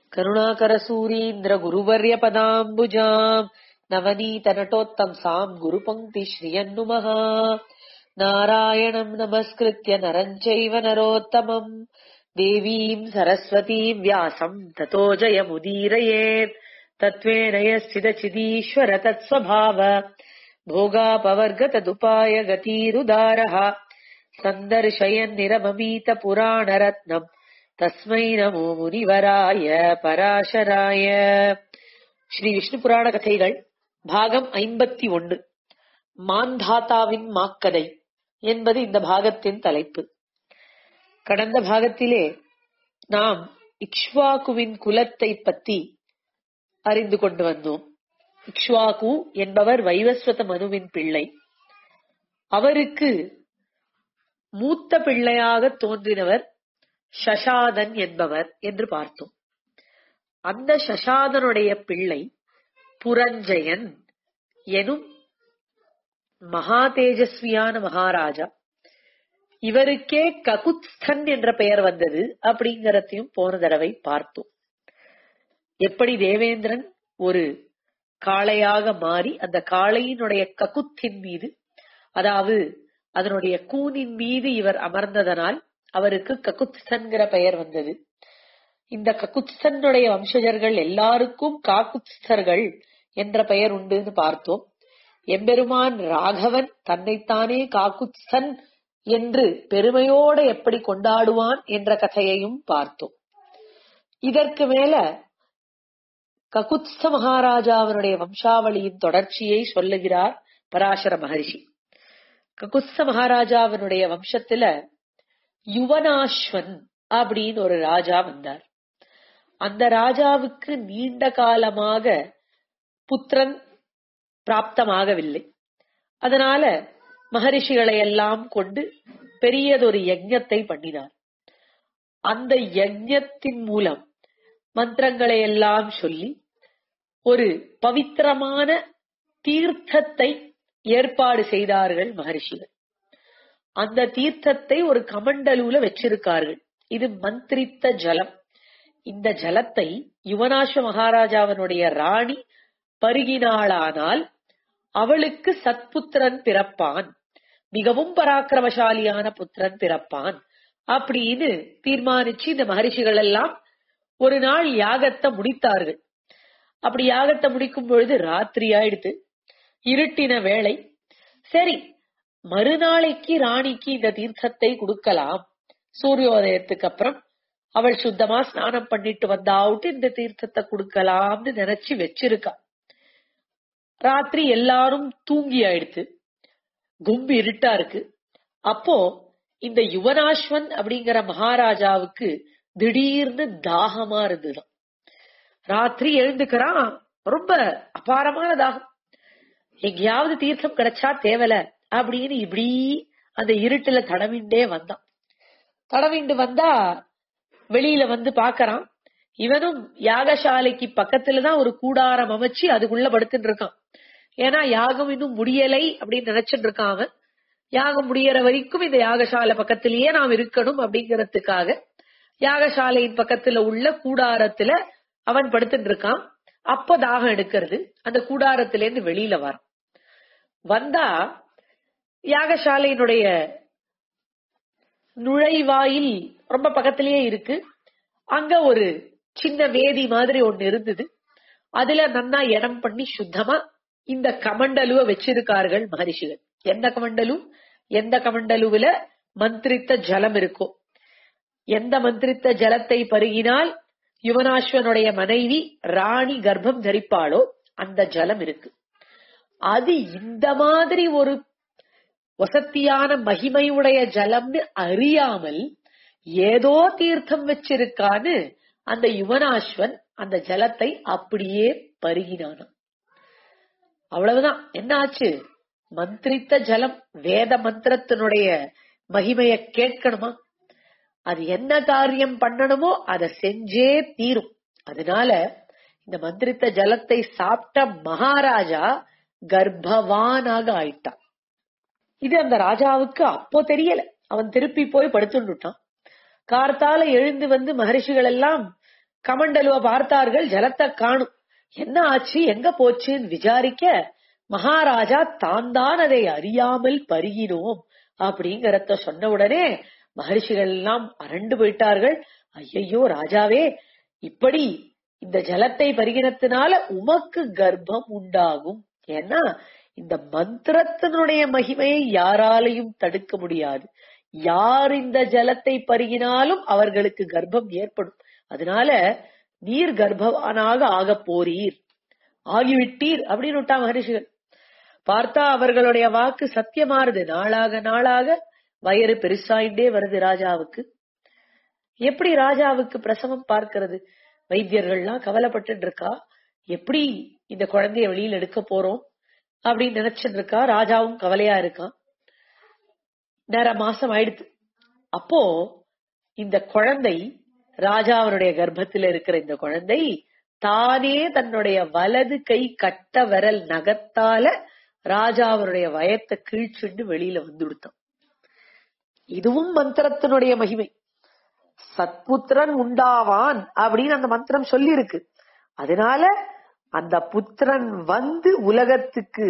करुणाकरसूरीन्द्र गुरुवर्यपदाम्बुजाम् नवनीतनटोत्तंसाम् गुरुपङ्क्तिश्रियन्नुमः नारायणम् नमस्कृत्य नरम् चैव नरोत्तमम् देवीम् सरस्वतीम् व्यासम् ततो जयमुदीरयेत् तत्त्वेन यस्थिदचिदीश्वर तत्स्वभाव भोगापवर्गतदुपाय गतिरुदारः सन्दर्शयन्निरममीतपुराणरत्नम् तस्मै नमो முனிவராய பராசராய ஸ்ரீ விஷ்ணு புராண கதைகள் பாகம் ஐம்பத்தி ஒன்று மாந்தாத்தாவின் மாக்கதை என்பது இந்த பாகத்தின் தலைப்பு கடந்த பாகத்திலே நாம் இக்ஷ்வாகுவின் குலத்தை பற்றி அறிந்து கொண்டு வந்தோம் இக்ஷ்வாகு என்பவர் வைவஸ்வத மனுவின் பிள்ளை அவருக்கு மூத்த பிள்ளையாக தோன்றினவர் சசாதன் என்பவர் என்று பார்த்தோம் அந்த சசாதனுடைய பிள்ளை புரஞ்சயன் எனும் மகா தேஜஸ்வியான மகாராஜா இவருக்கே ககுத்ஸ்தன் என்ற பெயர் வந்தது அப்படிங்கறதையும் போன தடவை பார்த்தோம் எப்படி தேவேந்திரன் ஒரு காளையாக மாறி அந்த காளையினுடைய ககுத்தின் மீது அதாவது அதனுடைய கூனின் மீது இவர் அமர்ந்ததனால் அவருக்கு ககுத்ஸ்தன்கிற பெயர் வந்தது இந்த ககுத்ஸ்தனுடைய வம்சஜர்கள் எல்லாருக்கும் காக்குத்ஸ்தர்கள் என்ற பெயர் உண்டுன்னு பார்த்தோம் எம்பெருமான் ராகவன் தன்னைத்தானே காக்குத்ஸ்தன் என்று பெருமையோடு எப்படி கொண்டாடுவான் என்ற கதையையும் பார்த்தோம் இதற்கு மேல ககுத்ஸ்த மகாராஜாவினுடைய வம்சாவளியின் தொடர்ச்சியை சொல்லுகிறார் பராசர மகரிஷி ககுத்ஸ்த மகாராஜாவினுடைய வம்சத்துல யுவனாஸ்வன் அப்படின்னு ஒரு ராஜா வந்தார் அந்த ராஜாவுக்கு நீண்ட காலமாக புத்திரன் பிராப்தமாகவில்லை அதனால மகரிஷிகளை எல்லாம் கொண்டு பெரியதொரு யஜ்ஞத்தை பண்ணினார் அந்த யஜ்ஞத்தின் மூலம் மந்திரங்களை எல்லாம் சொல்லி ஒரு பவித்திரமான தீர்த்தத்தை ஏற்பாடு செய்தார்கள் மகரிஷிகள் அந்த தீர்த்தத்தை ஒரு கமண்டலூல வச்சிருக்கார்கள் இது மந்திரித்த ஜலம் இந்த ஜலத்தை யுவனாச மகாராஜாவனுடைய ராணி பருகினாளானால் அவளுக்கு சத்புத்திரன் பிறப்பான் மிகவும் பராக்கிரமசாலியான புத்திரன் பிறப்பான் அப்படின்னு தீர்மானிச்சு இந்த மகரிஷிகள் எல்லாம் ஒரு நாள் யாகத்தை முடித்தார்கள் அப்படி யாகத்தை முடிக்கும் பொழுது ராத்திரி ஆயிடுத்து இருட்டின வேளை சரி மறுநாளைக்கு ராணிக்கு இந்த தீர்த்தத்தை கொடுக்கலாம் சூரியோதயத்துக்கு அப்புறம் அவள் சுத்தமா ஸ்நானம் பண்ணிட்டு வந்தாவுட்டு இந்த தீர்த்தத்தை கொடுக்கலாம்னு நினைச்சு வச்சிருக்கா ராத்திரி எல்லாரும் தூங்கி ஆயிடுத்து கும்பு இருட்டா இருக்கு அப்போ இந்த யுவனாஸ்வன் அப்படிங்கிற மகாராஜாவுக்கு திடீர்னு தாகமா இருந்துதான் ராத்திரி எழுந்துக்கிறான் ரொம்ப அபாரமான தாகம் எங்கேயாவது தீர்த்தம் கிடைச்சா தேவல அப்படின்னு இப்படி அந்த இருட்டுல தடவிண்டே வந்தான் தடவிண்டு வந்தா வெளியில வந்து பாக்கறான் இவனும் யாகசாலைக்கு பக்கத்துலதான் ஒரு கூடாரம் அமைச்சு அதுக்குள்ள படுத்துட்டு இருக்கான் ஏன்னா யாகம் இன்னும் முடியலை அப்படின்னு நினைச்சிட்டு இருக்கான் அவன் யாகம் முடியற வரைக்கும் இந்த யாகசாலை பக்கத்திலேயே நாம் இருக்கணும் அப்படிங்கறதுக்காக யாகசாலையின் பக்கத்துல உள்ள கூடாரத்துல அவன் படுத்துட்டு இருக்கான் அப்ப தாகம் எடுக்கிறது அந்த கூடாரத்துல இருந்து வெளியில வரான் வந்தா யாகசாலையினுடைய நுழைவாயில் ரொம்ப பக்கத்திலேயே இருக்கு அங்க ஒரு சின்ன வேதி மாதிரி ஒண்ணு இருந்தது அதுல நன்னா இடம் பண்ணி சுத்தமா இந்த கமண்டலுவ வச்சிருக்கார்கள் மகரிஷிகள் எந்த கமண்டலு எந்த கமண்டலுவில மந்திரித்த ஜலம் இருக்கோ எந்த மந்திரித்த ஜலத்தை பருகினால் யுவனாஸ்வனுடைய மனைவி ராணி கர்ப்பம் தரிப்பாளோ அந்த ஜலம் இருக்கு அது இந்த மாதிரி ஒரு வசத்தியான மகிமையுடைய ஜலம்னு அறியாமல் ஏதோ தீர்த்தம் வச்சிருக்கான்னு அந்த யுவனாஸ்வன் அந்த ஜலத்தை அப்படியே பருகினானாம் அவ்வளவுதான் என்ன ஆச்சு மந்திரித்த ஜலம் வேத மந்திரத்தினுடைய மகிமைய கேட்கணுமா அது என்ன காரியம் பண்ணணுமோ அதை செஞ்சே தீரும் அதனால இந்த மந்திரித்த ஜலத்தை சாப்பிட்ட மகாராஜா கர்ப்பவானாக ஆயிட்டான் இது அந்த ராஜாவுக்கு அப்போ தெரியல அவன் திருப்பி போய் படுத்துட்டான் கார்த்தால எழுந்து வந்து மகரிஷிகள் எல்லாம் கமண்டலுவ பார்த்தார்கள் ஜலத்தை காணும் என்ன ஆச்சு எங்க போச்சுன்னு விசாரிக்க மகாராஜா தான் தான் அதை அறியாமல் பருகினோம் அப்படிங்கறத சொன்ன உடனே மகர்ஷிகள் எல்லாம் அரண்டு போயிட்டார்கள் ஐயையோ ராஜாவே இப்படி இந்த ஜலத்தை பருகினத்தினால உமக்கு கர்ப்பம் உண்டாகும் ஏன்னா இந்த மந்திரத்தினுடைய மகிமையை யாராலையும் தடுக்க முடியாது யார் இந்த ஜலத்தை பருகினாலும் அவர்களுக்கு கர்ப்பம் ஏற்படும் அதனால நீர் கர்ப்பவானாக ஆக போறீர் ஆகிவிட்டீர் அப்படின்னு விட்டா மகரிஷிகள் பார்த்தா அவர்களுடைய வாக்கு சத்தியமாறுது நாளாக நாளாக வயறு பெருசாயிண்டே வருது ராஜாவுக்கு எப்படி ராஜாவுக்கு பிரசவம் பார்க்கிறது வைத்தியர்கள்லாம் கவலைப்பட்டு இருக்கா எப்படி இந்த குழந்தைய வெளியில எடுக்க போறோம் அப்படின்னு நினைச்சிட்டு இருக்கா ராஜாவும் கவலையா இருக்கான் நேர மாசம் ஆயிடுத்து அப்போ இந்த குழந்தை ராஜாவனுடைய கர்ப்பத்தில் இருக்கிற இந்த குழந்தை தானே தன்னுடைய வலது கை கட்ட விரல் நகத்தால ராஜாவனுடைய வயத்தை கீழ்ச்சுண்டு வெளியில வந்து கொடுத்தான் இதுவும் மந்திரத்தினுடைய மகிமை சத்புத்திரன் உண்டாவான் அப்படின்னு அந்த மந்திரம் சொல்லி இருக்கு அதனால அந்த புத்திரன் வந்து உலகத்துக்கு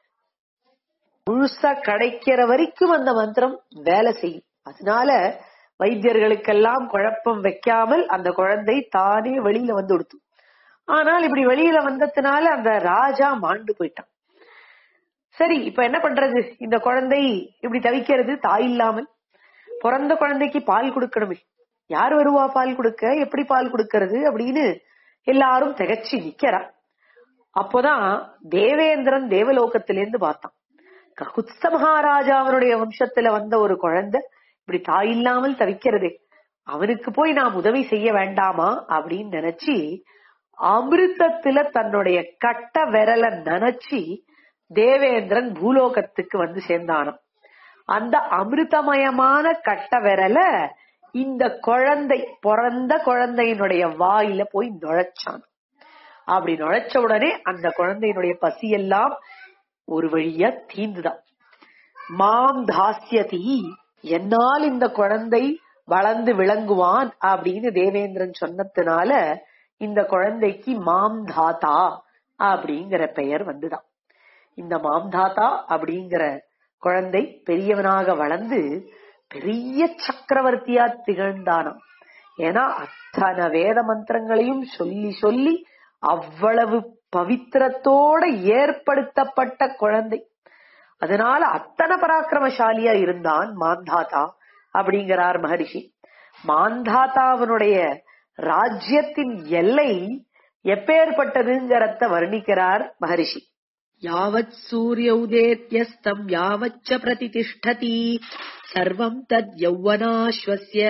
முழுசா கிடைக்கிற வரைக்கும் அந்த மந்திரம் வேலை செய்யும் அதனால வைத்தியர்களுக்கெல்லாம் குழப்பம் வைக்காமல் அந்த குழந்தை தானே வெளியில வந்து கொடுத்து ஆனால் இப்படி வெளியில வந்ததுனால அந்த ராஜா மாண்டு போயிட்டான் சரி இப்ப என்ன பண்றது இந்த குழந்தை இப்படி தவிக்கிறது தாய் இல்லாமல் பிறந்த குழந்தைக்கு பால் கொடுக்கணுமே யார் வருவா பால் கொடுக்க எப்படி பால் கொடுக்கறது அப்படின்னு எல்லாரும் திகச்சு நிக்கிறா அப்போதான் தேவேந்திரன் தேவலோகத்திலிருந்து பார்த்தான் ககுத்ஸ்த மகாராஜாவனுடைய வம்சத்துல வந்த ஒரு குழந்தை இப்படி தாய் இல்லாமல் தவிக்கிறதே அவனுக்கு போய் நாம் உதவி செய்ய வேண்டாமா அப்படின்னு நினைச்சு அமிர்தத்துல தன்னுடைய கட்ட விரல நினைச்சு தேவேந்திரன் பூலோகத்துக்கு வந்து சேர்ந்தானாம் அந்த அமிர்தமயமான கட்ட விரல இந்த குழந்தை பிறந்த குழந்தையினுடைய வாயில போய் நுழைச்சான் அப்படி நுழைச்ச உடனே அந்த குழந்தையினுடைய பசியெல்லாம் ஒரு வழியா தீந்துதான் மாம் தாஸ்யதி என்னால் இந்த குழந்தை வளர்ந்து விளங்குவான் அப்படின்னு தேவேந்திரன் சொன்னதுனால இந்த குழந்தைக்கு மாம் தாத்தா அப்படிங்கிற பெயர் வந்துதான் இந்த மாம்தாத்தா அப்படிங்கிற குழந்தை பெரியவனாக வளர்ந்து பெரிய சக்கரவர்த்தியா திகழ்ந்தானாம் ஏன்னா அத்தனை வேத மந்திரங்களையும் சொல்லி சொல்லி அவ்வளவு பவித்திரத்தோட ஏற்படுத்தப்பட்ட குழந்தை அதனால அத்தனை பராக்கிரமசாலியா இருந்தான் மாந்தாதா அப்படிங்கிறார் மகரிஷி மாந்தாதாவனுடைய ராஜ்யத்தின் எல்லை எப்பேற்பட்டதுங்கிறத வர்ணிக்கிறார் மகரிஷி யாவத் சூரிய உதேத்யஸ்தம் யாவச்ச பிரதிதிஷ்டதி சர்வம் தத் யௌவனாஸ்வசிய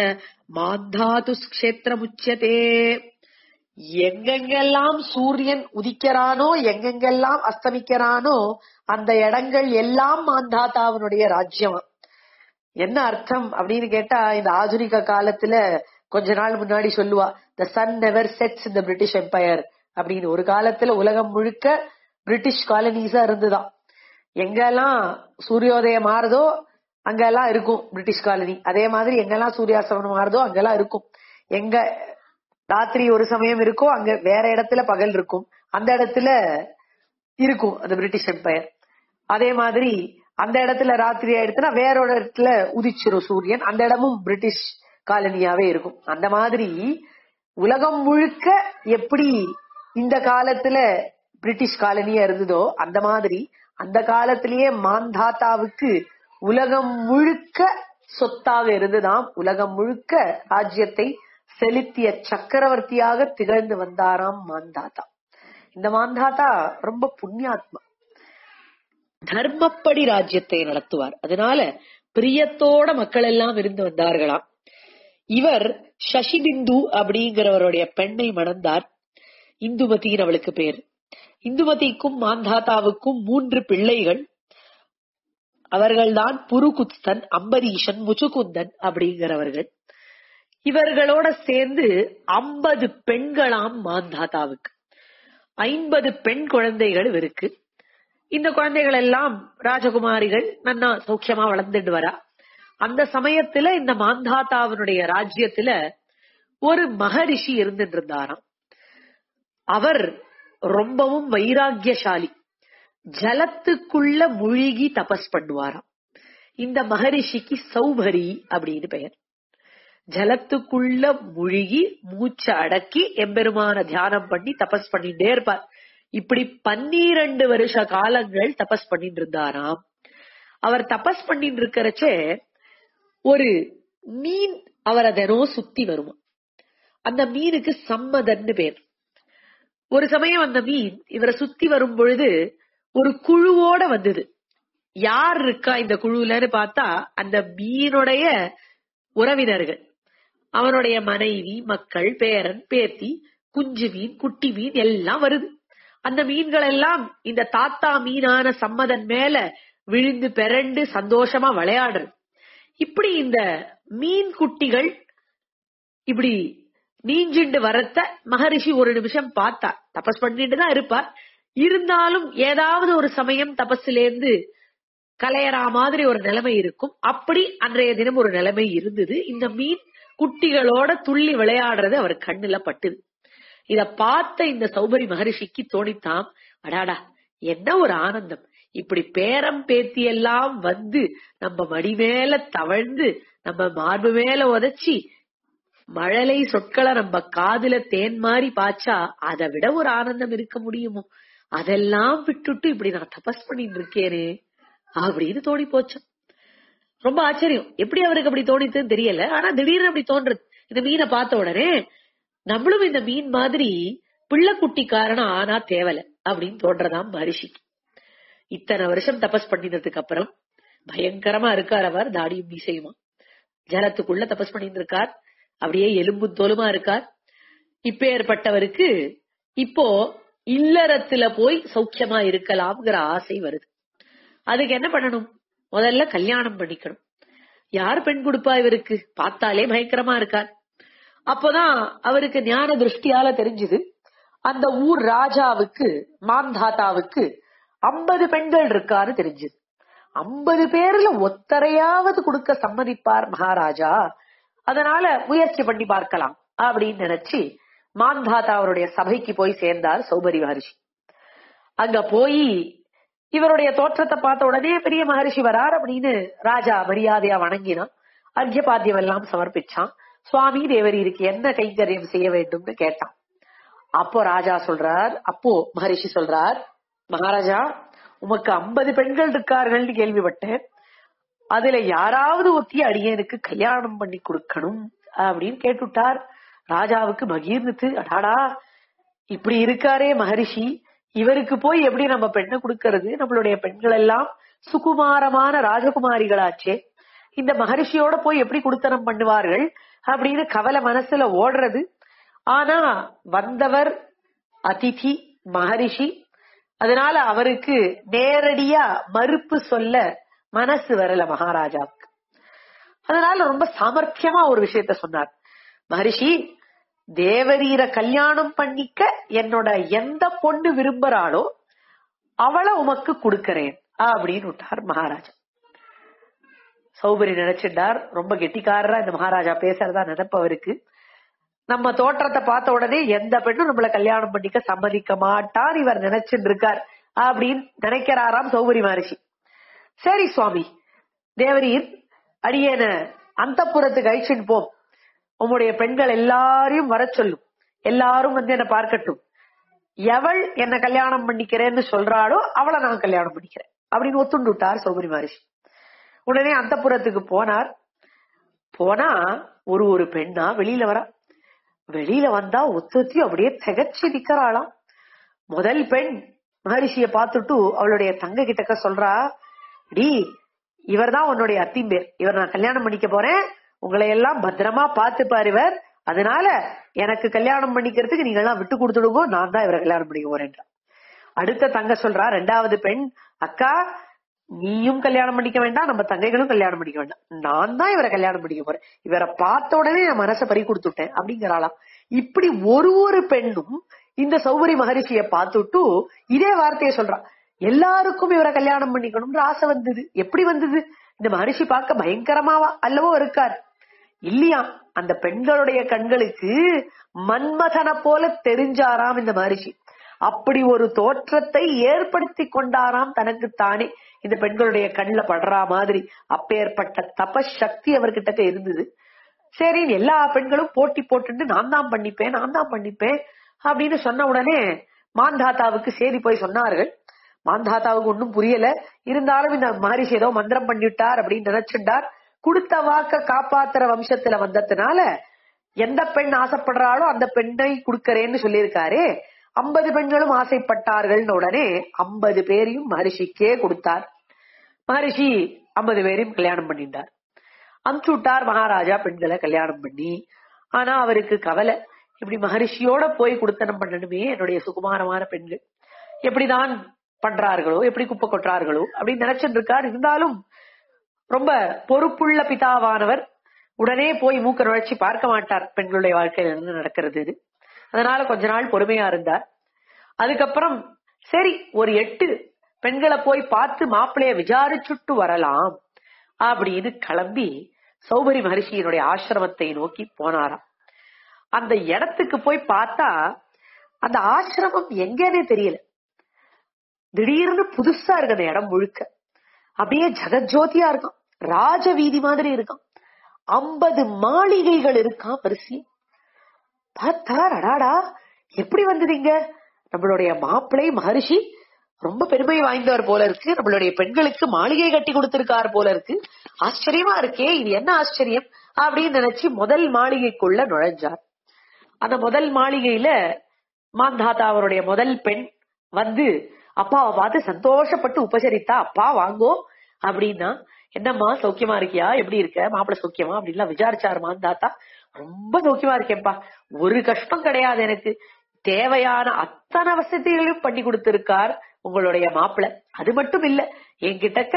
மாந்தாதுஸ்க்ஷேத்திரமுச்சியதே எங்கெங்கெல்லாம் சூரியன் உதிக்கிறானோ எங்கெங்கெல்லாம் அஸ்தமிக்கிறானோ அந்த இடங்கள் எல்லாம் மாந்தாதாவனுடைய ராஜ்யம் என்ன அர்த்தம் அப்படின்னு கேட்டா இந்த ஆதுனிக காலத்துல கொஞ்ச நாள் முன்னாடி சொல்லுவா த சன் நெவர் செட்ஸ் இந்த பிரிட்டிஷ் எம்பையர் அப்படின்னு ஒரு காலத்துல உலகம் முழுக்க பிரிட்டிஷ் காலனிஸா இருந்துதான் எங்கெல்லாம் சூரியோதயம் மாறுதோ அங்கெல்லாம் இருக்கும் பிரிட்டிஷ் காலனி அதே மாதிரி எங்கெல்லாம் சூரியாஸ்தமனம் மாறுதோ அங்கெல்லாம் இருக்கும் எங்க ராத்திரி ஒரு சமயம் இருக்கோ அங்க வேற இடத்துல பகல் இருக்கும் அந்த இடத்துல இருக்கும் அந்த பிரிட்டிஷ் எம்பையர் அதே மாதிரி அந்த இடத்துல ராத்திரி ஆயிடுச்சுன்னா வேற ஒரு இடத்துல உதிச்சிரும் சூரியன் அந்த இடமும் பிரிட்டிஷ் காலனியாவே இருக்கும் அந்த மாதிரி உலகம் முழுக்க எப்படி இந்த காலத்துல பிரிட்டிஷ் காலனியா இருந்ததோ அந்த மாதிரி அந்த காலத்திலேயே மாந்தாத்தாவுக்கு உலகம் முழுக்க சொத்தாக இருந்துதாம் உலகம் முழுக்க ராஜ்யத்தை செலுத்திய சக்கரவர்த்தியாக திகழ்ந்து வந்தாராம் மாந்தாத்தா இந்த மாந்தாத்தா ரொம்ப புண்ணியாத்மா தர்மப்படி ராஜ்யத்தை நடத்துவார் அதனால பிரியத்தோட மக்கள் எல்லாம் இருந்து வந்தார்களாம் இவர் சசிபிந்து அப்படிங்கிறவருடைய பெண்ணை மணந்தார் இந்துமதியின் அவளுக்கு பேர் இந்துமதிக்கும் மாந்தாத்தாவுக்கும் மூன்று பிள்ளைகள் அவர்கள்தான் புருகுத்ஸ்தன் அம்பரீஷன் முச்சுகுந்தன் அப்படிங்கிறவர்கள் இவர்களோட சேர்ந்து ஐம்பது பெண்களாம் மாந்தாத்தாவுக்கு ஐம்பது பெண் குழந்தைகள் இவருக்கு இந்த குழந்தைகள் எல்லாம் ராஜகுமாரிகள் நன்னா சௌக்கியமா வளர்ந்துட்டு வரா அந்த சமயத்துல இந்த மாந்தாத்தாவனுடைய ராஜ்யத்துல ஒரு மகரிஷி இருந்துட்டு இருந்தாராம் அவர் ரொம்பவும் வைராக்கியசாலி ஜலத்துக்குள்ள முழுகி தபஸ் பண்ணுவாராம் இந்த மகரிஷிக்கு சௌபரி அப்படின்னு பெயர் ஜலத்துக்குள்ள முழுகி மூச்சை அடக்கி எம்பெருமான தியானம் பண்ணி தபஸ் பண்ணிட்டே இருப்பார் இப்படி பன்னிரண்டு வருஷ காலங்கள் தபஸ் பண்ணிட்டு இருந்தாராம் அவர் தபஸ் பண்ணிட்டு இருக்கிறச்சே ஒரு மீன் அவரை தினம் சுத்தி வருமா அந்த மீனுக்கு சம்மதன்னு பேர் ஒரு சமயம் அந்த மீன் இவரை சுத்தி வரும் பொழுது ஒரு குழுவோட வந்தது யார் இருக்கா இந்த குழுலன்னு பார்த்தா அந்த மீனுடைய உறவினர்கள் அவனுடைய மனைவி மக்கள் பேரன் பேத்தி குஞ்சு மீன் குட்டி மீன் எல்லாம் வருது அந்த மீன்கள் எல்லாம் இந்த தாத்தா மீனான சம்மதன் மேல விழுந்து பெரண்டு சந்தோஷமா விளையாடுறது இப்படி இந்த மீன் குட்டிகள் இப்படி நீஞ்சிண்டு வரத்த மகரிஷி ஒரு நிமிஷம் பார்த்தா தபஸ் பண்ணிட்டு தான் இருப்பார் இருந்தாலும் ஏதாவது ஒரு சமயம் தபஸ்லேருந்து கலையறா மாதிரி ஒரு நிலைமை இருக்கும் அப்படி அன்றைய தினம் ஒரு நிலைமை இருந்தது இந்த மீன் குட்டிகளோட துள்ளி விளையாடுறது அவர் கண்ணுல பட்டுது இத பார்த்த இந்த சௌபரி மகரிஷிக்கு தோணித்தாம் அடாடா என்ன ஒரு ஆனந்தம் இப்படி பேரம் பேத்தி எல்லாம் வந்து நம்ம மடி மேல தவழ்ந்து நம்ம மார்பு மேல உதச்சி மழலை சொற்களை நம்ம காதுல தேன் மாதிரி பாய்ச்சா அதை விட ஒரு ஆனந்தம் இருக்க முடியுமோ அதெல்லாம் விட்டுட்டு இப்படி நான் தபஸ் பண்ணிட்டு இருக்கேனே அப்படின்னு தோணி போச்சு ரொம்ப ஆச்சரியம் எப்படி அவருக்கு அப்படி தோணித்துன்னு தெரியல ஆனா திடீர்னு அப்படி தோன்றது இந்த மீனை பார்த்த உடனே நம்மளும் இந்த மீன் மாதிரி பிள்ளைக்குட்டிக்காரனா ஆனா தேவல அப்படின்னு தோன்றதாம் மரிஷிக்கு இத்தனை வருஷம் தபஸ் பண்ணினதுக்கு அப்புறம் பயங்கரமா இருக்கார் அவர் தாடியும் மீசையுமா ஜலத்துக்குள்ள தபஸ் பண்ணிட்டு இருக்கார் அப்படியே எலும்பு தோலுமா இருக்கார் இப்பேற்பட்டவருக்கு இப்போ இல்லறத்துல போய் சௌக்கியமா இருக்கலாம்ங்கிற ஆசை வருது அதுக்கு என்ன பண்ணணும் முதல்ல கல்யாணம் பண்ணிக்கணும் யார் பெண் கொடுப்பா இவருக்கு பார்த்தாலே பயங்கரமா இருக்கார் அப்போதான் அவருக்கு ஞான திருஷ்டியால தெரிஞ்சது அந்த ஊர் ராஜாவுக்கு மாந்தாத்தாவுக்கு ஐம்பது பெண்கள் இருக்காரு தெரிஞ்சது ஐம்பது பேர்ல ஒத்தரையாவது கொடுக்க சம்மதிப்பார் மகாராஜா அதனால முயற்சி பண்ணி பார்க்கலாம் அப்படின்னு நினைச்சு மாந்தாத்தா அவருடைய சபைக்கு போய் சேர்ந்தார் சௌபரி மகரிஷி அங்க போய் இவருடைய தோற்றத்தை பார்த்த உடனே பெரிய மகரிஷி வரார் அப்படின்னு ராஜா மரியாதையா வணங்கினான் அர்க்கியபாத்தியம் எல்லாம் சமர்ப்பிச்சான் சுவாமி தேவரி இருக்கு என்ன கைங்கரியம் செய்ய வேண்டும்னு கேட்டான் அப்போ ராஜா சொல்றார் அப்போ மகரிஷி சொல்றார் மகாராஜா உமக்கு ஐம்பது பெண்கள் இருக்கார்கள்னு கேள்விப்பட்டேன் அதுல யாராவது ஒத்தி அடியனுக்கு கல்யாணம் பண்ணி கொடுக்கணும் அப்படின்னு கேட்டுட்டார் ராஜாவுக்கு மகிழ்ந்துட்டு அடாடா இப்படி இருக்காரே மகரிஷி இவருக்கு போய் எப்படி நம்ம பெண்ணை கொடுக்கறது நம்மளுடைய பெண்கள் எல்லாம் சுகுமாரமான ராஜகுமாரிகளாச்சே இந்த மகரிஷியோட போய் எப்படி குடுத்தனம் பண்ணுவார்கள் அப்படின்னு கவலை மனசுல ஓடுறது ஆனா வந்தவர் அதிதி மகரிஷி அதனால அவருக்கு நேரடியா மறுப்பு சொல்ல மனசு வரல மகாராஜாவுக்கு அதனால ரொம்ப சாமர்த்தியமா ஒரு விஷயத்த சொன்னார் மகரிஷி தேவரீர கல்யாணம் பண்ணிக்க என்னோட எந்த பொண்ணு விரும்புறாளோ அவளை உமக்கு கொடுக்கறேன் அப்படின்னு விட்டார் மகாராஜா சௌபரி நினைச்சிட்டார் ரொம்ப கெட்டிக்காரரா இந்த மகாராஜா பேசுறதா நினைப்பவருக்கு நம்ம தோற்றத்தை பார்த்த உடனே எந்த பெண்ணும் நம்மள கல்யாணம் பண்ணிக்க சம்மதிக்க மாட்டார் இவர் நினைச்சுட்டு இருக்கார் அப்படின்னு நினைக்கிறாராம் சௌபரி மகரிஷி சரி சுவாமி தேவரீர் அடியேன அந்த புறத்துக்கு அழிச்சுட்டு போம் உம்முடைய பெண்கள் எல்லாரையும் வர சொல்லும் எல்லாரும் வந்து என்ன பார்க்கட்டும் எவள் என்ன கல்யாணம் பண்ணிக்கிறேன்னு சொல்றாளோ அவளை நான் கல்யாணம் பண்ணிக்கிறேன் அப்படின்னு ஒத்துண்டு விட்டார் சௌபரி மகரிஷி உடனே அந்த புறத்துக்கு போனார் போனா ஒரு ஒரு பெண்ணா வெளியில வரா வெளியில வந்தா ஒத்துத்தி அப்படியே திகச்சு நிக்கிறாளாம் முதல் பெண் மகரிஷிய பார்த்துட்டு அவளுடைய தங்க கிட்டக்க சொல்றா டி இவர்தான் உன்னுடைய அத்திம்பேர் இவர் நான் கல்யாணம் பண்ணிக்க போறேன் உங்களை எல்லாம் பத்திரமா பார்த்துப்பார் இவர் அதனால எனக்கு கல்யாணம் பண்ணிக்கிறதுக்கு நீங்க எல்லாம் விட்டு கொடுத்துடுங்க நான் தான் இவரை கல்யாணம் பண்ணிக்க போறேன் அடுத்த தங்க சொல்றா ரெண்டாவது பெண் அக்கா நீயும் கல்யாணம் பண்ணிக்க வேண்டாம் நம்ம தங்கைகளும் கல்யாணம் பண்ணிக்க வேண்டாம் நான் தான் இவரை கல்யாணம் பண்ணிக்க போறேன் இவரை பார்த்த உடனே என் மனசை பறி கொடுத்துட்டேன் அப்படிங்கிறாளாம் இப்படி ஒரு ஒரு பெண்ணும் இந்த சௌகரி மகரிஷிய பார்த்துட்டு இதே வார்த்தையை சொல்றான் எல்லாருக்கும் இவரை கல்யாணம் பண்ணிக்கணும்ன்ற ஆசை வந்தது எப்படி வந்தது இந்த மகரிஷி பார்க்க பயங்கரமாவா அல்லவோ இருக்கார் இல்லையா அந்த பெண்களுடைய கண்களுக்கு மன்மதனை போல தெரிஞ்சாராம் இந்த மகரிஷி அப்படி ஒரு தோற்றத்தை ஏற்படுத்தி கொண்டாராம் தனக்குத்தானே இந்த பெண்களுடைய கண்ணுல படுறா மாதிரி அப்பேற்பட்ட தபசக்தி அவர்கிட்ட இருந்தது சரி எல்லா பெண்களும் போட்டி போட்டுட்டு நான் தான் பண்ணிப்பேன் நான் தான் பண்ணிப்பேன் அப்படின்னு சொன்ன உடனே மாந்தாத்தாவுக்கு சேரி போய் சொன்னார்கள் மாந்தாத்தாவுக்கு ஒன்னும் புரியல இருந்தாலும் இந்த மகரிஷி ஏதோ மந்திரம் பண்ணிட்டார் அப்படின்னு நினைச்சுட்டார் கொடுத்த வாக்க காப்பாத்துற வம்சத்துல வந்ததுனால எந்த பெண் ஆசைப்படுறாளோ அந்த பெண்ணை கொடுக்கறேன்னு சொல்லியிருக்காரு ஐம்பது பெண்களும் ஆசைப்பட்டார்கள்னு உடனே ஐம்பது பேரையும் மகரிஷிக்கே கொடுத்தார் மகரிஷி ஐம்பது பேரையும் கல்யாணம் பண்ணிட்டார் அனுப்பிச்சு விட்டார் மகாராஜா பெண்களை கல்யாணம் பண்ணி ஆனா அவருக்கு கவலை இப்படி மகரிஷியோட போய் குடுத்தனம் பண்ணணுமே என்னுடைய சுகுமாரமான பெண்கள் எப்படிதான் பண்றார்களோ எப்படி குப்பை கொட்டுறார்களோ அப்படின்னு நினைச்சிட்டு இருக்கார் இருந்தாலும் ரொம்ப பொறுப்புள்ள பிதாவானவர் உடனே போய் மூக்க நுழைச்சி பார்க்க மாட்டார் பெண்களுடைய வாழ்க்கையில என்ன நடக்கிறது இது அதனால கொஞ்ச நாள் பொறுமையா இருந்தார் அதுக்கப்புறம் சரி ஒரு எட்டு பெண்களை போய் பார்த்து மாப்பிளைய விசாரிச்சுட்டு வரலாம் அப்படின்னு கிளம்பி சௌபரி மகர்ஷியினுடைய ஆசிரமத்தை நோக்கி போனாராம் அந்த இடத்துக்கு போய் பார்த்தா அந்த ஆசிரமம் எங்கன்னே தெரியல திடீர்னு புதுசா இருக்கு அந்த இடம் முழுக்க அப்படியே ஜெகஜோதியா இருக்கும் ராஜ வீதி மாதிரி இருக்கும் ஐம்பது மாளிகைகள் இருக்காம் வரிசை பார்த்தா அடாடா எப்படி வந்ததுங்க நம்மளுடைய மாப்பிள்ளை மகரிஷி ரொம்ப பெருமை வாய்ந்தவர் போல இருக்கு நம்மளுடைய பெண்களுக்கு மாளிகை கட்டி கொடுத்திருக்கார் போல இருக்கு ஆச்சரியமா இருக்கே இது என்ன ஆச்சரியம் அப்படின்னு நினைச்சு முதல் மாளிகைக்குள்ள நுழைஞ்சார் அந்த முதல் மாளிகையில மாந்தாத்தா அவருடைய முதல் பெண் வந்து அப்பாவை பார்த்து சந்தோஷப்பட்டு உபசரித்தா அப்பா வாங்கோ அப்படின்னா என்னம்மா சௌக்கியமா இருக்கியா எப்படி இருக்க மாப்பிள்ள சௌக்கியமா அப்படின்லாம் விசாரிச்சாரு மாந்தாத்தா ரொம்ப சௌக்கியமா இருக்கேன்ப்பா ஒரு கஷ்டம் கிடையாது எனக்கு தேவையான அத்தனை வசதிகளையும் பண்ணி கொடுத்திருக்கார் உங்களுடைய மாப்பிள்ள அது மட்டும் இல்ல என்கிட்டக்க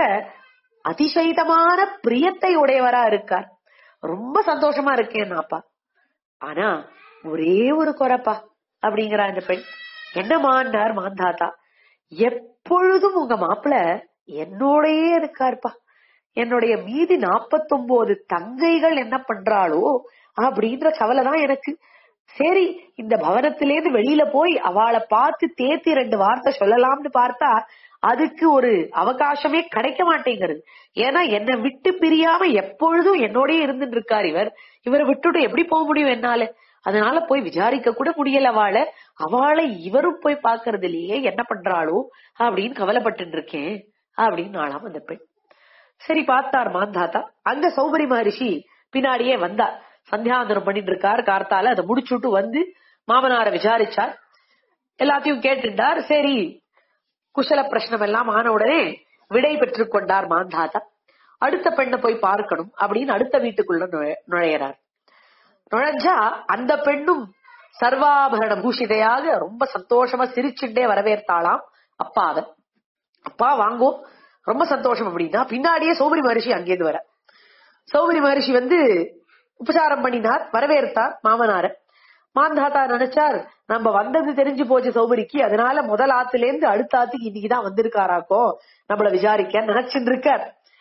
அதிசயிதமான பிரியத்தை உடையவரா இருக்கார் ரொம்ப சந்தோஷமா இருக்கேன் அப்பா ஆனா ஒரே ஒரு குறைப்பா அப்படிங்கிறா இந்த பெண் என்னமான்னார் மாந்தாத்தா எப்பொழுதும் உங்க மாப்பிள்ள என்னோடயே இருக்காருப்பா என்னுடைய மீதி நாப்பத்தொன்பது தங்கைகள் என்ன பண்றாளோ அப்படின்ற கவலை தான் எனக்கு சரி இந்த பவனத்திலேருந்து வெளியில போய் அவளை பார்த்து தேத்தி ரெண்டு வார்த்தை சொல்லலாம்னு பார்த்தா அதுக்கு ஒரு அவகாசமே கிடைக்க மாட்டேங்கிறது ஏன்னா என்னை விட்டு பிரியாம எப்பொழுதும் என்னோடயே இருந்துட்டு இருக்கார் இவர் இவரை விட்டுட்டு எப்படி போக முடியும் என்னால அதனால போய் விசாரிக்க கூட முடியல அவளை அவளை இவரும் போய் பாக்குறது இல்லையே என்ன பண்றாளோ அப்படின்னு கவலைப்பட்டு இருக்கேன் அப்படின்னு நாளாம் அந்த பெண் சரி பார்த்தார் மாந்தாத்தா அங்க சௌபரி மகரிஷி பின்னாடியே வந்தார் சந்தியாந்தரம் பண்ணிட்டு இருக்கார் கார்த்தால அதை முடிச்சுட்டு வந்து மாமனாரை விசாரிச்சார் எல்லாத்தையும் கேட்டுட்டார் சரி குசல பிரச்சனம் எல்லாம் ஆன உடனே விடை பெற்றுக் கொண்டார் மாந்தாத்தா அடுத்த பெண்ணை போய் பார்க்கணும் அப்படின்னு அடுத்த வீட்டுக்குள்ள நுழை- நுழையறார் நுழைஞ்சா அந்த பெண்ணும் சர்வாபரண பூஷிதையாக ரொம்ப சந்தோஷமா சிரிச்சுட்டே வரவேற்றாளாம் அப்பாவை அப்பா வாங்கோ ரொம்ப சந்தோஷம் அப்படின்னா பின்னாடியே சோபரி மகரிஷி அங்கேருந்து வர சௌபரி மகரிஷி வந்து உபசாரம் பண்ணினார் வரவேற்றார் மாமனார மாந்தாத்தா நினைச்சார் நம்ம வந்தது தெரிஞ்சு போச்சு சௌபரிக்கு அதனால முதல் ஆத்துல இருந்து அடுத்த ஆத்துக்கு இன்னைக்குதான் வந்திருக்காராக்கோ நம்மள விசாரிக்க நினைச்சுட்டு இருக்கார்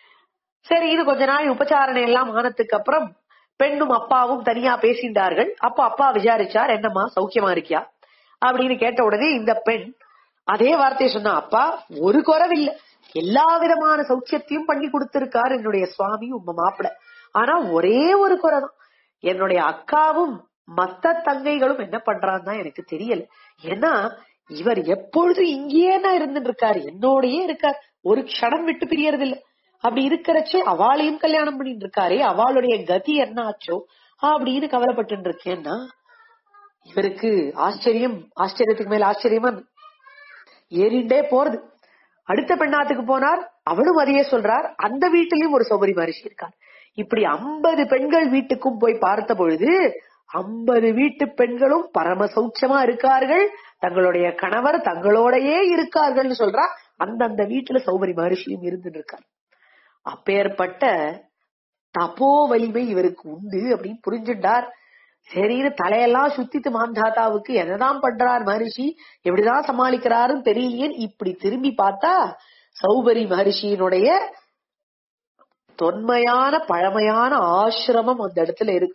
சரி இது கொஞ்ச நாள் உபச்சாரணை எல்லாம் ஆனதுக்கு அப்புறம் பெண்ணும் அப்பாவும் தனியா பேசிண்டார்கள் அப்ப அப்பா விசாரிச்சார் என்னம்மா சௌக்கியமா இருக்கியா அப்படின்னு கேட்ட உடனே இந்த பெண் அதே வார்த்தையை சொன்னா அப்பா ஒரு குறவில்லை எல்லா விதமான சௌக்கியத்தையும் பண்ணி கொடுத்திருக்காரு என்னுடைய சுவாமி உங்க மாப்பிள ஆனா ஒரே ஒரு குறை தான் என்னுடைய அக்காவும் மத்த தங்கைகளும் என்ன பண்றான்னு தான் எனக்கு தெரியல ஏன்னா இவர் எப்பொழுதும் இங்கேயே தான் இருந்துட்டு இருக்காரு என்னோடயே இருக்கார் ஒரு க்ஷணம் விட்டு பிரியறது இல்ல அப்படி இருக்கிறச்சே அவளையும் கல்யாணம் பண்ணிட்டு இருக்காரே அவளுடைய கதி என்ன ஆச்சோ அப்படின்னு கவலைப்பட்டு இருக்கேன்னா இவருக்கு ஆச்சரியம் ஆச்சரியத்துக்கு மேல ஆச்சரியமா ஏறிண்டே போறது அடுத்த பெண்ணாத்துக்கு போனார் அவளும் அதையே சொல்றார் அந்த வீட்டிலையும் ஒரு சௌபரி மகரிஷி இருக்கார் இப்படி ஐம்பது பெண்கள் வீட்டுக்கும் போய் பார்த்த பொழுது ஐம்பது வீட்டு பெண்களும் பரம சௌக்கியமா இருக்கார்கள் தங்களுடைய கணவர் தங்களோடயே இருக்கார்கள்னு சொல்றா அந்தந்த வீட்டுல சௌபரி மகரிஷியும் இருந்துட்டு இருக்கார் அப்பேற்பட்ட தபோ வலிமை இவருக்கு உண்டு அப்படின்னு புரிஞ்சுட்டார் சரின்னு தலையெல்லாம் சுத்திட்டு மாந்தாத்தாவுக்கு என்னதான் பண்றார் மகரிஷி எப்படிதான் சமாளிக்கிறாருன்னு தெரியலையே இப்படி திரும்பி பார்த்தா சௌபரி மகரிஷியினுடைய தொன்மையான பழமையான ஆசிரமம் அந்த இடத்துல இருக்காம்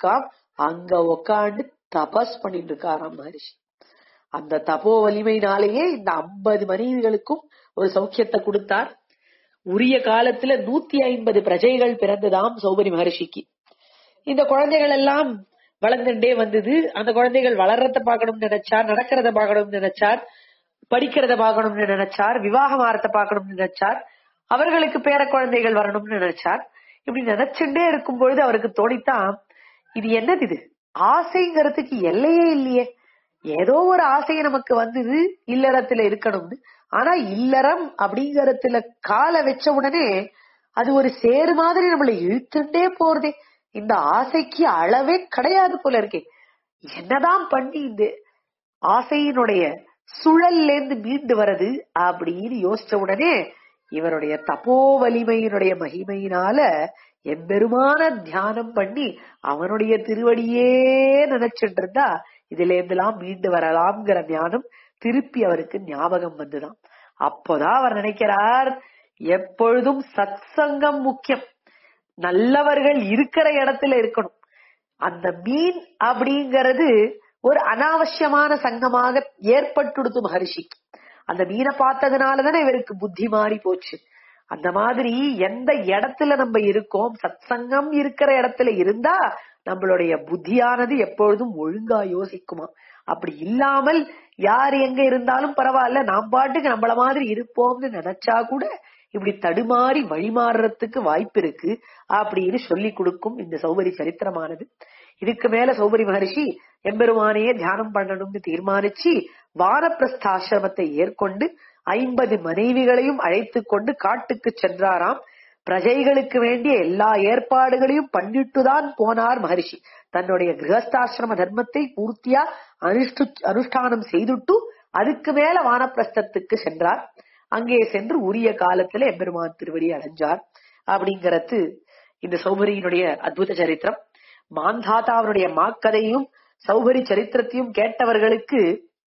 அங்க உக்காந்து தபஸ் பண்ணிட்டு இருக்காராம் மகரிஷி அந்த தபோ வலிமையினாலேயே இந்த ஐம்பது மனைவிகளுக்கும் ஒரு சௌக்கியத்தை கொடுத்தார் உரிய காலத்துல நூத்தி ஐம்பது பிரஜைகள் பிறந்ததாம் சௌபரி மகரிஷிக்கு இந்த குழந்தைகள் எல்லாம் வளர்ந்துட்டே வந்தது அந்த குழந்தைகள் வளர்றத பார்க்கணும்னு நினைச்சார் நடக்கிறத பார்க்கணும்னு நினைச்சார் படிக்கிறத பார்க்கணும்னு நினைச்சார் விவாகம் ஆறத பார்க்கணும்னு நினைச்சார் அவர்களுக்கு பேர குழந்தைகள் வரணும்னு நினைச்சார் இப்படி நினைச்சுட்டே இருக்கும் பொழுது அவருக்கு தோணித்தான் இது என்னது இது ஆசைங்கிறதுக்கு எல்லையே இல்லையே ஏதோ ஒரு ஆசை நமக்கு வந்தது இல்லறத்துல இருக்கணும்னு ஆனா இல்லறம் அப்படிங்கறதுல காலை வச்ச உடனே அது ஒரு சேரு மாதிரி நம்மளை இழுத்துட்டே போறதே இந்த ஆசைக்கு அளவே கிடையாது போல இருக்கே என்னதான் பண்ணி இந்த ஆசையினுடைய சுழல்ல இருந்து மீண்டு வர்றது அப்படின்னு யோசிச்ச உடனே இவருடைய தப்போ வலிமையினுடைய மகிமையினால எம்பெருமான தியானம் பண்ணி அவனுடைய திருவடியே நினைச்சிட்டு இருந்தா இதுல இருந்தெல்லாம் மீண்டு வரலாம்ங்கிற ஞானம் திருப்பி அவருக்கு ஞாபகம் வந்துதான் அப்போதான் அவர் நினைக்கிறார் எப்பொழுதும் சத்சங்கம் முக்கியம் நல்லவர்கள் இருக்கிற இடத்துல இருக்கணும் அந்த மீன் அப்படிங்கிறது ஒரு அனாவசியமான சங்கமாக ஏற்பட்டுடுத்து மகர்ஷிக்கு அந்த மீனை பார்த்ததுனாலதானே இவருக்கு புத்தி மாறி போச்சு அந்த மாதிரி எந்த இடத்துல நம்ம இருக்கோம் சத்சங்கம் இருக்கிற இடத்துல இருந்தா நம்மளுடைய புத்தியானது எப்பொழுதும் ஒழுங்கா யோசிக்குமா அப்படி இல்லாமல் யார் எங்க இருந்தாலும் பரவாயில்ல நாம் பாட்டுக்கு நம்மள மாதிரி இருப்போம்னு நினைச்சா கூட இப்படி தடுமாறி வழிமாறுறதுக்கு வாய்ப்பு இருக்கு அப்படின்னு சொல்லி கொடுக்கும் இந்த சௌபரி சரித்திரமானது இதுக்கு மேல சௌபரி மகர்ஷி எம்பெருமானையே தியானம் பண்ணணும்னு தீர்மானிச்சு வானப்பிரஸ்தாசிரமத்தை ஏற்கொண்டு ஐம்பது மனைவிகளையும் அழைத்து கொண்டு காட்டுக்கு சென்றாராம் பிரஜைகளுக்கு வேண்டிய எல்லா ஏற்பாடுகளையும் பண்ணிட்டுதான் போனார் மகரிஷி தன்னுடைய கிரகஸ்தாசிரம தர்மத்தை பூர்த்தியா அனுஷ்டு அனுஷ்டானம் செய்துட்டு அதுக்கு மேல வானப்பிரஸ்தத்துக்கு சென்றார் அங்கே சென்று உரிய காலத்துல எம்பெருமான் திருவடி அடைஞ்சார் அப்படிங்கறது இந்த சௌபரியினுடைய அத்புத சரித்திரம் மாந்தாத்தா அவருடைய மாக்கதையும் சௌபரி சரித்திரத்தையும் கேட்டவர்களுக்கு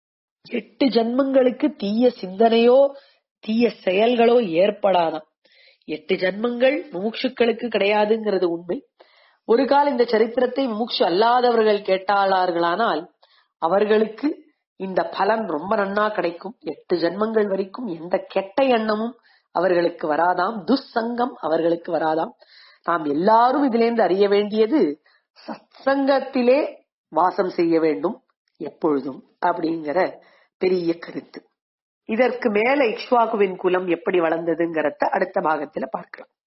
எட்டு ஜன்மங்களுக்கு தீய சிந்தனையோ தீய செயல்களோ ஏற்படாதாம் எட்டு ஜன்மங்கள் முமுட்சுக்களுக்கு கிடையாதுங்கிறது உண்மை ஒரு கால இந்த சரித்திரத்தை முமுட்சு அல்லாதவர்கள் கேட்டாளார்களானால் அவர்களுக்கு இந்த பலன் ரொம்ப நன்னா கிடைக்கும் எட்டு ஜன்மங்கள் வரைக்கும் எந்த கெட்ட எண்ணமும் அவர்களுக்கு வராதாம் துஸ்சங்கம் அவர்களுக்கு வராதாம் நாம் எல்லாரும் இதிலிருந்து அறிய வேண்டியது சத்சங்கத்திலே வாசம் செய்ய வேண்டும் எப்பொழுதும் அப்படிங்கிற பெரிய கருத்து இதற்கு மேல இக்ஷ்வாகுவின் குலம் எப்படி வளர்ந்ததுங்கிறத அடுத்த பாகத்துல பார்க்கலாம்